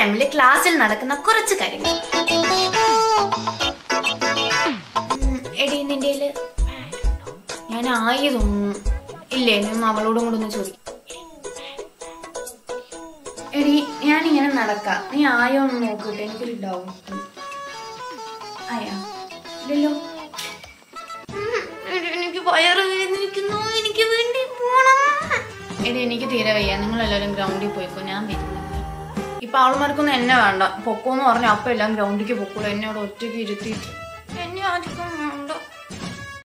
ടൈമിൽ ക്ലാസ്സിൽ നടക്കുന്ന കുറച്ച് കാര്യങ്ങൾ ഉം, എടി നിന്റെ കയ്യില് pad ഉണ്ടോ? ഞാൻ ആയി തോന്നുന്നു ഇല്ലേ നീ ഒന്ന് അവളോടും കൂടെ ഒന്ന് ചോദിക്കും എടി ഞാനിങ്ങനെ നടക്കാം നീ ആയോ ഒന്ന് നോക്കിട്ടെ എനിക്കൊരു ഡൗട്ട് ആയാ ഇല്ലല്ലോ ഉം, എടി, എനിക്ക് വയറ് വേദനിക്കുന്നു എനിക്ക് വേണ്ടി പോണം എടി എനിക്ക് തീരെ വയ്യ നിങ്ങൾ എല്ലാവരും ഗ്രൗണ്ടിൽ പോയിക്കോ ഞാൻ വരുന്നില്ല ഇപ്പൊ അവൾമാർക്കൊന്നും എന്നെ വേണ്ട പൊക്കോന്ന് പറഞ്ഞ അപ്പൊ എല്ലാം ഗ്രൗണ്ടിലേക്ക് പൊക്കോളൂ എന്നെ അവിടെ ഒറ്റയ്ക്ക് ഇരുത്തിയിട്ട്